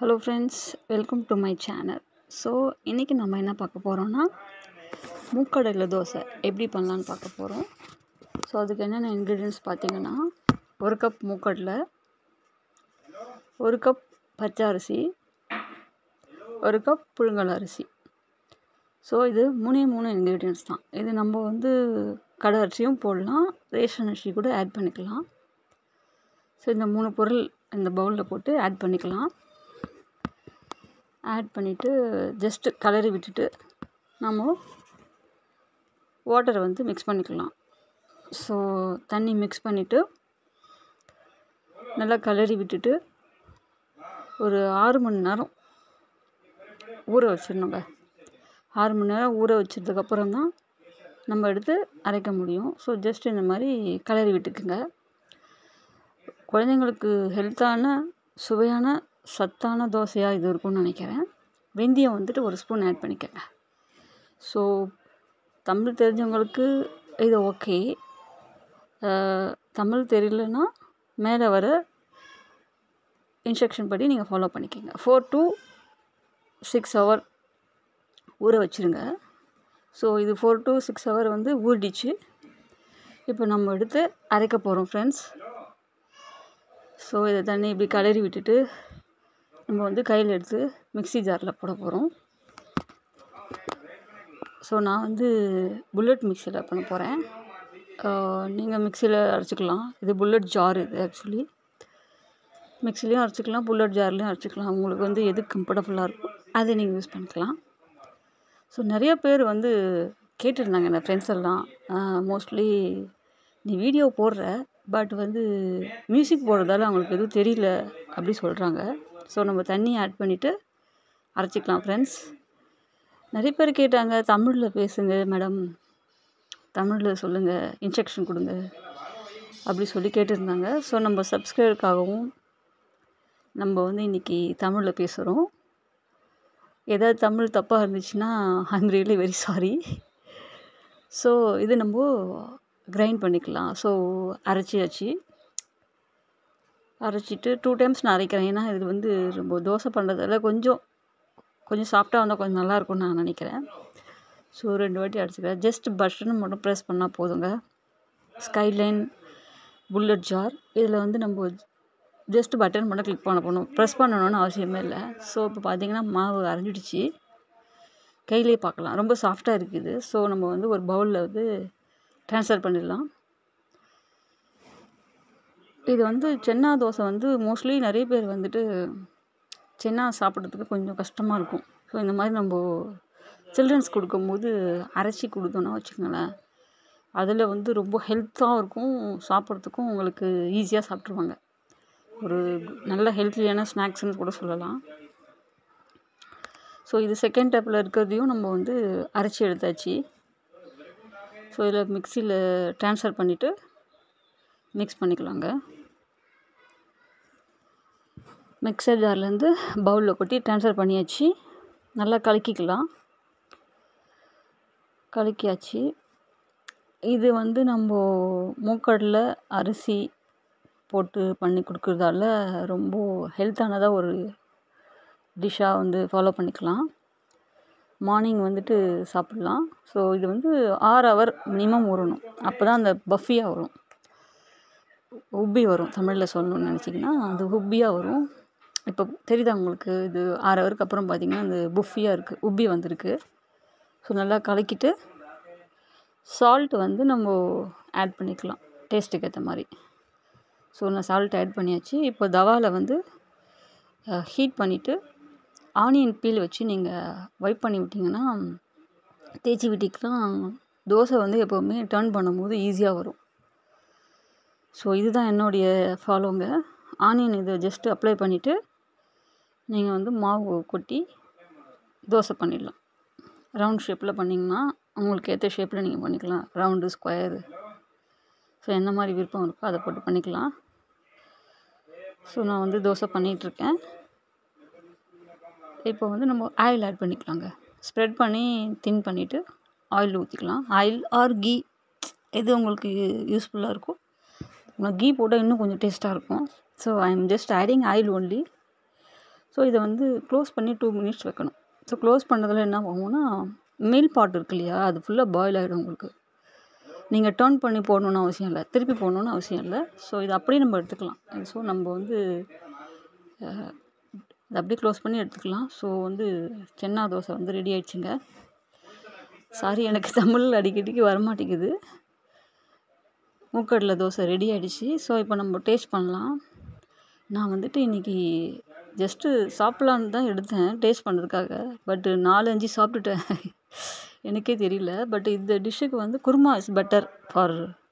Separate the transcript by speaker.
Speaker 1: hello friends welcome to my channel so இன்றைக்கி நம்ம என்ன பார்க்க போகிறோன்னா மூக்கடலை தோசை எப்படி பண்ணலான்னு பார்க்க போகிறோம் ஸோ அதுக்கு என்னென்ன இன்க்ரீடியன்ஸ் பார்த்தீங்கன்னா ஒரு கப் மூக்கடலை ஒரு கப் பச்சை அரிசி ஒரு கப் புழுங்கல் அரிசி ஸோ இது மூணே மூணு இன்க்ரீடியன்ஸ் தான் இது நம்ம வந்து கடை அரிசியும் போடலாம் ரேஷன் அரிசி கூட ஆட் பண்ணிக்கலாம் ஸோ இந்த மூணு பொருள் இந்த பவுலில் போட்டு ஆட் பண்ணிக்கலாம் ஆட் பண்ணிவிட்டு ஜஸ்ட்டு கலரி விட்டுட்டு நம்ம வாட்டரை வந்து மிக்ஸ் பண்ணிக்கலாம் ஸோ தண்ணி மிக்ஸ் பண்ணிவிட்டு நல்லா கலரி விட்டுட்டு ஒரு ஆறு மணி நேரம் ஊற வச்சிடணுங்க ஆறு மணி நேரம் ஊற வச்சதுக்கப்புறம் தான் நம்ம எடுத்து அரைக்க முடியும் ஸோ ஜஸ்ட் இந்த மாதிரி கலரி விட்டுக்குங்க குழந்தைங்களுக்கு ஹெல்த்தான சுவையான சத்தான தோசையாக இது இருக்கும்னு நினைக்கிறேன் வெந்தயம் வந்துட்டு ஒரு ஸ்பூன் ஆட் பண்ணிக்கங்க ஸோ தமிழ் தெரிஞ்சவங்களுக்கு இது ஓகே தமிழ் தெரியலனா மேலே வர இன்ஸ்ட்ரக்ஷன் படி நீங்கள் ஃபாலோ பண்ணிக்கோங்க ஃபோர் டு சிக்ஸ் ஹவர் ஊற வச்சுருங்க ஸோ இது ஃபோர் டு சிக்ஸ் ஹவர் வந்து ஊறிடுச்சு இப்போ நம்ம எடுத்து அரைக்க போகிறோம் ஃப்ரெண்ட்ஸ் ஸோ இதை தண்ணி இப்படி கலரி விட்டுட்டு நம்ம வந்து கையில் எடுத்து மிக்ஸி ஜாரில் போட போகிறோம் ஸோ நான் வந்து புல்லட் மிக்சியில் பண்ண போகிறேன் நீங்கள் மிக்சியில் அரைச்சிக்கலாம் இது புல்லட் ஜார் இது ஆக்சுவலி மிக்சிலையும் அரைச்சிக்கலாம் புல்லட் ஜார்லேயும் அரைச்சிக்கலாம் உங்களுக்கு வந்து எது கம்ஃபர்டபுளாக இருக்கோ அதை நீங்கள் யூஸ் பண்ணிக்கலாம் ஸோ நிறைய பேர் வந்து கேட்டிருந்தாங்க என் ஃப்ரெண்ட்ஸ் எல்லாம் மோஸ்ட்லி நீ வீடியோ போடுற பட் வந்து மியூசிக் போடுறதால அவங்களுக்கு எதுவும் தெரியல அப்படி சொல்கிறாங்க ஸோ நம்ம தண்ணி ஆட் பண்ணிவிட்டு அரைச்சிக்கலாம் ஃப்ரெண்ட்ஸ் நிறைய பேர் கேட்டாங்க தமிழில் பேசுங்க மேடம் தமிழில் சொல்லுங்கள் இன்ஸ்ட்ரக்ஷன் கொடுங்க அப்படி சொல்லி கேட்டிருந்தாங்க ஸோ நம்ம சப்ஸ்கிரைபருக்காகவும் நம்ம வந்து இன்றைக்கி தமிழில் பேசுகிறோம் ஏதாவது தமிழ் தப்பாக இருந்துச்சுன்னா I'm really very sorry so இது நம்ம கிரைண்ட் பண்ணிக்கலாம் ஸோ அரைச்சியாச்சு அரைச்சிட்டு டூ டைம்ஸ் நான் அரைக்கிறேன் ஏன்னா இது வந்து ரொம்ப தோசை பண்ணுறதால கொஞ்சம் கொஞ்சம் சாஃப்டாக வந்தால் கொஞ்சம் நல்லாயிருக்கும்னு நான் நினைக்கிறேன் ஸோ ரெண்டு வாட்டி அரைச்சிக்கிறேன் ஜஸ்ட் பட்டன் மட்டும் ப்ரெஸ் பண்ணால் போதுங்க ஸ்கைலைன் புல்லட் ஜார் இதில் வந்து நம்ம ஜஸ்ட் பட்டன் மட்டும் கிளிக் பண்ண போகணும் ப்ரெஸ் பண்ணணும்னு அவசியமே இல்லை ஸோ இப்போ பார்த்தீங்கன்னா மாவு அரைஞ்சிடுச்சு கையிலே பார்க்கலாம் ரொம்ப சாஃப்டாக இருக்குது ஸோ நம்ம வந்து ஒரு பவுலில் வந்து ட்ரான்ஸ்ஃபர் பண்ணிடலாம் இது வந்து சென்னா தோசை வந்து மோஸ்ட்லி நிறைய பேர் வந்துட்டு சென்னா சாப்பிட்றதுக்கு கொஞ்சம் கஷ்டமாக இருக்கும் ஸோ இந்த மாதிரி நம்ம சில்ட்ரன்ஸ் கொடுக்கும்போது அரைச்சி கொடுத்தோன்னா வச்சுக்கோங்களேன் அதில் வந்து ரொம்ப ஹெல்த்தாகவும் இருக்கும் சாப்பிட்றதுக்கும் உங்களுக்கு ஈஸியாக சாப்பிட்ருவாங்க ஒரு நல்ல ஹெல்த்தியான ஸ்நாக்ஸ்னு கூட சொல்லலாம் ஸோ இது செகண்ட் டேப்பில் இருக்கிறதையும் நம்ம வந்து அரைச்சி எடுத்தாச்சு ஸோ இதில் மிக்சியில் ட்ரான்ஸ்ஃபர் பண்ணிவிட்டு மிக்ஸ் பண்ணிக்கலாங்க மிக்சர் ஜார்லேருந்து பவுலில் கொட்டி ட்ரான்ஸ்ஃபர் பண்ணியாச்சு நல்லா கலக்கிக்கலாம் கலக்கியாச்சு இது வந்து நம்ம மூக்கடலை அரிசி போட்டு பண்ணி கொடுக்குறதால ரொம்ப ஹெல்த்தானதாக ஒரு டிஷ்ஷாக வந்து ஃபாலோ பண்ணிக்கலாம் மார்னிங் வந்துட்டு சாப்பிட்லாம் ஸோ இது வந்து ஆறு ஹவர் மினிமம் ஊறணும் அப்போ தான் அந்த பஃபியாக வரும் உப்பி வரும் தமிழில் சொல்லணும்னு நினச்சிங்கன்னா அது உப்பியாக வரும் இப்போ தெரியுதா உங்களுக்கு இது ஆறு ஹவருக்கு அப்புறம் பார்த்திங்கன்னா அந்த புஃபியாக இருக்குது உப்பி வந்திருக்கு ஸோ நல்லா கலக்கிட்டு சால்ட் வந்து நம்ம ஆட் பண்ணிக்கலாம் டேஸ்ட்டுக்கு ஏற்ற மாதிரி ஸோ நான் சால்ட் ஆட் பண்ணியாச்சு இப்போ தவாவில் வந்து ஹீட் பண்ணிவிட்டு ஆனியன் பீல் வச்சு நீங்கள் வைப் பண்ணி விட்டிங்கன்னா தேய்ச்சி விட்டிக்கலாம் தோசை வந்து எப்போவுமே டர்ன் பண்ணும்போது ஈஸியாக வரும் ஸோ இதுதான் என்னுடைய ஃபாலோங்க ஆனியன் இதை ஜஸ்ட்டு அப்ளை பண்ணிவிட்டு நீங்கள் வந்து மாவு கொட்டி தோசை பண்ணிடலாம் ரவுண்ட் ஷேப்பில் பண்ணிங்கன்னா உங்களுக்கு ஏற்ற ஷேப்பில் நீங்கள் பண்ணிக்கலாம் ரவுண்டு ஸ்கொயரு ஸோ எந்த மாதிரி விருப்பம் இருக்கோ அதை போட்டு பண்ணிக்கலாம் ஸோ நான் வந்து தோசை பண்ணிகிட்ருக்கேன் இப்போ வந்து நம்ம ஆயில் ஆட் பண்ணிக்கலாங்க ஸ்ப்ரெட் பண்ணி தின் பண்ணிவிட்டு ஆயில் ஊற்றிக்கலாம் ஆயில் ஆர் கீ எது உங்களுக்கு யூஸ்ஃபுல்லாக இருக்கோ கீ போட்டால் இன்னும் கொஞ்சம் டேஸ்ட்டாக இருக்கும் so I am just adding oil only so இதை வந்து க்ளோஸ் பண்ணி டூ மினிட்ஸ் வைக்கணும் ஸோ க்ளோஸ் பண்ணதில் என்ன ஆகும்னா மேல் பாட் இருக்கு இல்லையா அது ஃபுல்லாக பாயில் ஆகிடும் உங்களுக்கு நீங்கள் டர்ன் பண்ணி போடணுன்னு அவசியம் இல்லை திருப்பி போடணுன்னு அவசியம் இல்லை ஸோ இதை அப்படியே நம்ம எடுத்துக்கலாம் ஸோ நம்ம வந்து இதை அப்படியே க்ளோஸ் பண்ணி எடுத்துக்கலாம் ஸோ வந்து சென்னா தோசை வந்து ரெடி ஆயிடுச்சுங்க சாரி எனக்கு தமிழ் அடிக்கடிக்கு வரமாட்டேங்குது மூக்கடலை தோசை ரெடி ஆகிடுச்சு ஸோ இப்போ நம்ம டேஸ்ட் பண்ணலாம் நான் வந்துட்டு இன்றைக்கி ஜஸ்ட்டு சாப்பிட்லான்னு தான் எடுத்தேன் டேஸ்ட் பண்ணுறதுக்காக பட்டு நாலு அஞ்சு சாப்பிட்டுட்டேன் எனக்கே தெரியல பட் இந்த டிஷ்ஷுக்கு வந்து குருமா இஸ் பெட்டர் ஃபார்